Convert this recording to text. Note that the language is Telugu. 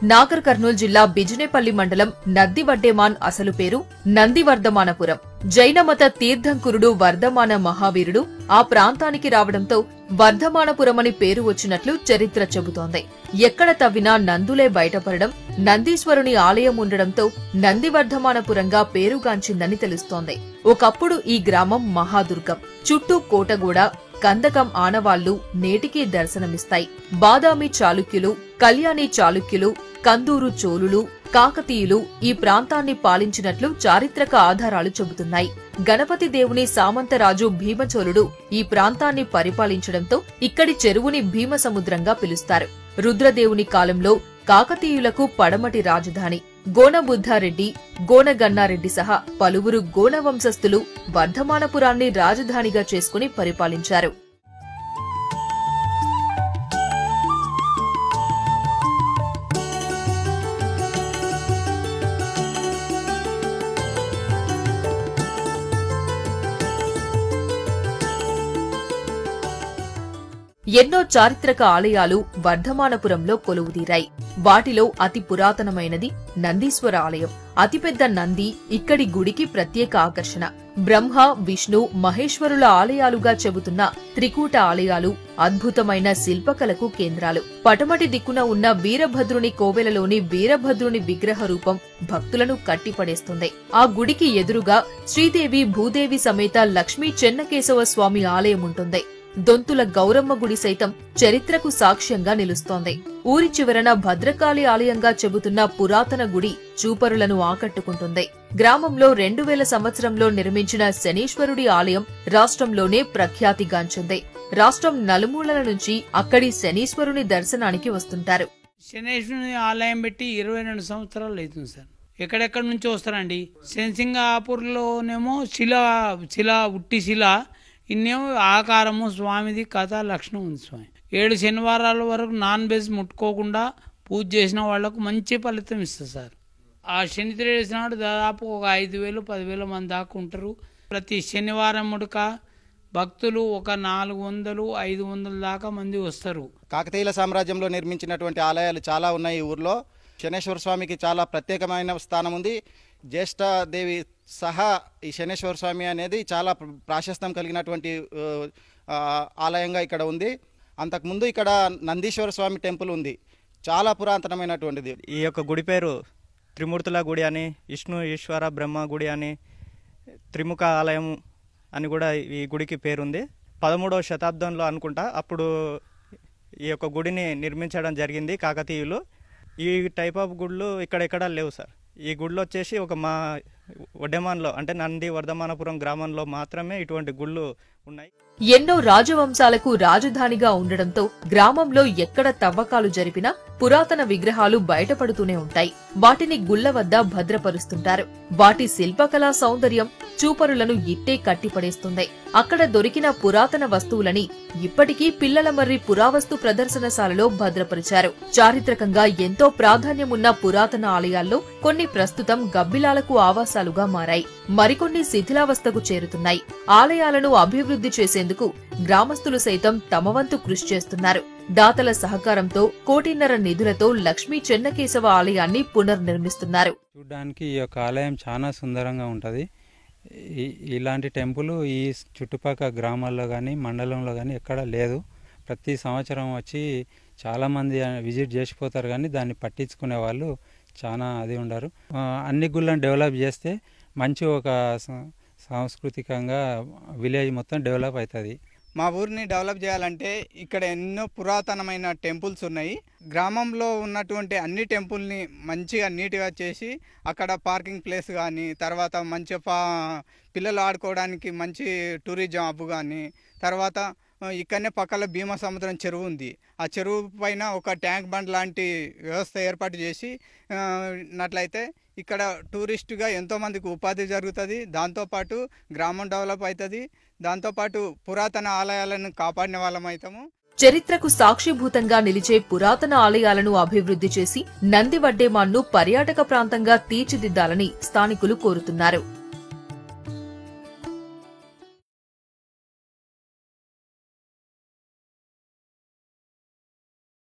నాగర్ కర్నూలు జిల్లా బిజినేపల్లి మండలం నద్దివడ్డేమాన్ అసలు పేరు నందివర్ధమానపురం జైనమత తీర్థంకురుడు వర్ధమాన మహావీరుడు ఆ ప్రాంతానికి రావడంతో వర్ధమానపురం అని పేరు వచ్చినట్లు చరిత్ర చెబుతోంది ఎక్కడ తవ్వినా నందులే బయటపడడం నందీశ్వరుని ఆలయం ఉండడంతో నందివర్ధమానపురంగా పేరుగాంచిందని తెలుస్తోంది ఒకప్పుడు ఈ గ్రామం మహాదుర్గం చుట్టూ కోటగూడ కందకం ఆనవాళ్లు నేటికీ దర్శనమిస్తాయి బాదామి చాళుక్యులు కళ్యాణి చాళుక్యులు కందూరు చోళులు కాకతీయులు ఈ ప్రాంతాన్ని పాలించినట్లు చారిత్రక ఆధారాలు చెబుతున్నాయి గణపతి దేవుని సామంతరాజు భీమచోళుడు ఈ ప్రాంతాన్ని పరిపాలించడంతో ఇక్కడి చెరువుని భీమసముద్రంగా పిలుస్తారు రుద్రదేవుని కాలంలో కాకతీయులకు పడమటి రాజధాని గోనబుద్ధారెడ్డి గోనగన్నారెడ్డి సహా పలువురు గోన వంశస్థులు వర్ధమానపురాన్ని రాజధానిగా చేసుకుని పరిపాలించారు ఎన్నో చారిత్రక ఆలయాలు వర్ధమానపురంలో కొలువుదీరాయి వాటిలో అతి పురాతనమైనది నందీశ్వర ఆలయం అతిపెద్ద నంది ఇక్కడి గుడికి ప్రత్యేక ఆకర్షణ బ్రహ్మ విష్ణు మహేశ్వరుల ఆలయాలుగా చెబుతున్న త్రికూట ఆలయాలు అద్భుతమైన శిల్పకళకు కేంద్రాలు పటమటి దిక్కున ఉన్న వీరభద్రుని కోవెలలోని వీరభద్రుని విగ్రహ రూపం భక్తులను కట్టిపడేస్తుంది ఆ గుడికి ఎదురుగా శ్రీదేవి భూదేవి సమేత లక్ష్మీ చెన్నకేశవ స్వామి ఆలయం ఉంటుంది దొంతుల గౌరమ్మ గుడి సైతం చరిత్రకు సాక్ష్యంగా నిలుస్తోంది ఊరి చివరన భద్రకాళి ఆలయంగా చెబుతున్న పురాతన గుడి చూపరులను ఆకట్టుకుంటుంది గ్రామంలో రెండు వేల సంవత్సరంలో నిర్మించిన శనీశ్వరుడి ఆలయం రాష్ట్రంలోనే ప్రఖ్యాతిగాంచింది రాష్ట్రం నలుమూలల నుంచి అక్కడి శనీశ్వరుని దర్శనానికి వస్తుంటారు శనేశ్వరుని ఆలయం పెట్టి ఇరవై రెండు సంవత్సరాలు అవుతుంది సార్ ఎక్కడెక్కడి నుంచి వస్తారండి సెన్సింగాపూర్లోనేమో శిల శిల ఉట్టి శిల ఇన్నేమో ఆకారము స్వామిది కథ లక్షణం ఉంది స్వామి ఏడు శనివారాల వరకు నాన్ వెజ్ ముట్టుకోకుండా పూజ చేసిన వాళ్లకు మంచి ఫలితం ఇస్తుంది సార్ ఆ శని త్రయోదశి నాడు దాదాపు ఒక ఐదు వేలు పదివేల మంది దాకా ఉంటారు ప్రతి శనివారం ముడక భక్తులు ఒక నాలుగు వందలు ఐదు వందల దాకా మంది వస్తారు కాకతీయుల సామ్రాజ్యంలో నిర్మించినటువంటి ఆలయాలు చాలా ఉన్నాయి ఈ ఊర్లో శనేశ్వర స్వామికి చాలా ప్రత్యేకమైన స్థానం ఉంది జ్యేష్ఠదేవి సహా ఈ శనేశ్వర స్వామి అనేది చాలా ప్ర- ప్రాశస్త్యం కలిగినటువంటి ఆ, ఆ, ఆలయంగా ఇక్కడ ఉంది అంతకుముందు ఇక్కడ నందీశ్వర స్వామి టెంపుల్ ఉంది చాలా పురాతనమైనటువంటిది ఈ యొక్క గుడి పేరు త్రిమూర్తుల గుడి అని విష్ణు ఈశ్వర బ్రహ్మ గుడి అని త్రిముఖ ఆలయం అని కూడా ఈ గుడికి పేరుంది పదమూడవ శతాబ్దంలో అనుకుంటా అప్పుడు ఈ యొక్క గుడిని నిర్మించడం జరిగింది కాకతీయులు ఈ టైప్ ఆఫ్ గుళ్ళు ఇక్కడెక్కడా లేవు సార్ ఈ గుళ్ళు వచ్చేసి ఒక మా వడ్డెమాన్లో అంటే నంది వర్ధమానపురం గ్రామంలో మాత్రమే ఇటువంటి గుళ్ళు ఉన్నాయి ఎన్నో రాజవంశాలకు రాజధానిగా ఉండడంతో గ్రామంలో ఎక్కడ తవ్వకాలు జరిపినా పురాతన విగ్రహాలు బయటపడుతూనే ఉంటాయి వాటిని గుళ్ల వద్ద భద్రపరుస్తుంటారు వాటి శిల్పకళా సౌందర్యం చూపరులను ఇట్టే కట్టిపడేస్తుంది అక్కడ దొరికిన పురాతన వస్తువులని ఇప్పటికీ పిల్లల మర్రి పురావస్తు ప్రదర్శనశాలలో భద్రపరిచారు చారిత్రకంగా ఎంతో ప్రాధాన్యమున్న పురాతన ఆలయాల్లో కొన్ని ప్రస్తుతం గబ్బిలాలకు ఆవాసాలుగా మారాయి మరికొన్ని శిథిలావస్థకు చేరుతున్నాయి ఆలయాలను అభివృద్ధి చేసేందుకు గ్రామస్తులు సైతం తమ వంతు కృషి చేస్తున్నారు దాతల సహకారంతో కోటిన్నర నిధులతో లక్ష్మీ చెన్నకేశవ ఆలయాన్ని పునర్నిర్మిస్తున్నారు చూడ్డానికి ఈ యొక్క ఆలయం చాలా సుందరంగా ఉంటుంది ఈ- ఇలాంటి టెంపుల్ ఈ చుట్టుపక్కల గ్రామాల్లో కానీ మండలంలో కానీ ఎక్కడా లేదు ప్రతి సంవత్సరం వచ్చి చాలామంది విజిట్ చేసిపోతారు కానీ దాన్ని పట్టించుకునే వాళ్ళు చాలా అది ఉండరు ఆ, అన్ని గుళ్ళని డెవలప్ చేస్తే మంచి ఒక స- సాంస్కృతికంగా విలేజ్ మొత్తం డెవలప్ అవుతుంది మా ఊరిని డెవలప్ చేయాలంటే ఇక్కడ ఎన్నో పురాతనమైన టెంపుల్స్ ఉన్నాయి గ్రామంలో ఉన్నటువంటి అన్ని టెంపుల్ని మంచిగా నీట్గా చేసి అక్కడ పార్కింగ్ ప్లేస్ కానీ తర్వాత మంచి పా పిల్లలు ఆడుకోవడానికి మంచి టూరిజం హబ్ కానీ తర్వాత ఆ, ఇక్కడనే పక్కన భీమా సముద్రం చెరువు ఉంది ఆ చెరువు పైన ఒక ట్యాంక్ బండ్ లాంటి వ్యవస్థ ఏర్పాటు చేసి ఆ, నట్లయితే ఇక్కడ టూరిస్టుగా ఎంతోమందికి ఉపాధి జరుగుతుంది దాంతోపాటు గ్రామం డెవలప్ అవుతుంది దాంతోపాటు పురాతన ఆలయాలను కాపాడిన వాళ్ళం అవుతాము చరిత్రకు సాక్షిభూతంగా నిలిచే పురాతన ఆలయాలను అభివృద్ధి చేసి నందివడ్డేమాన్ను పర్యాటక ప్రాంతంగా తీర్చిదిద్దాలని స్థానికులు కోరుతున్నారు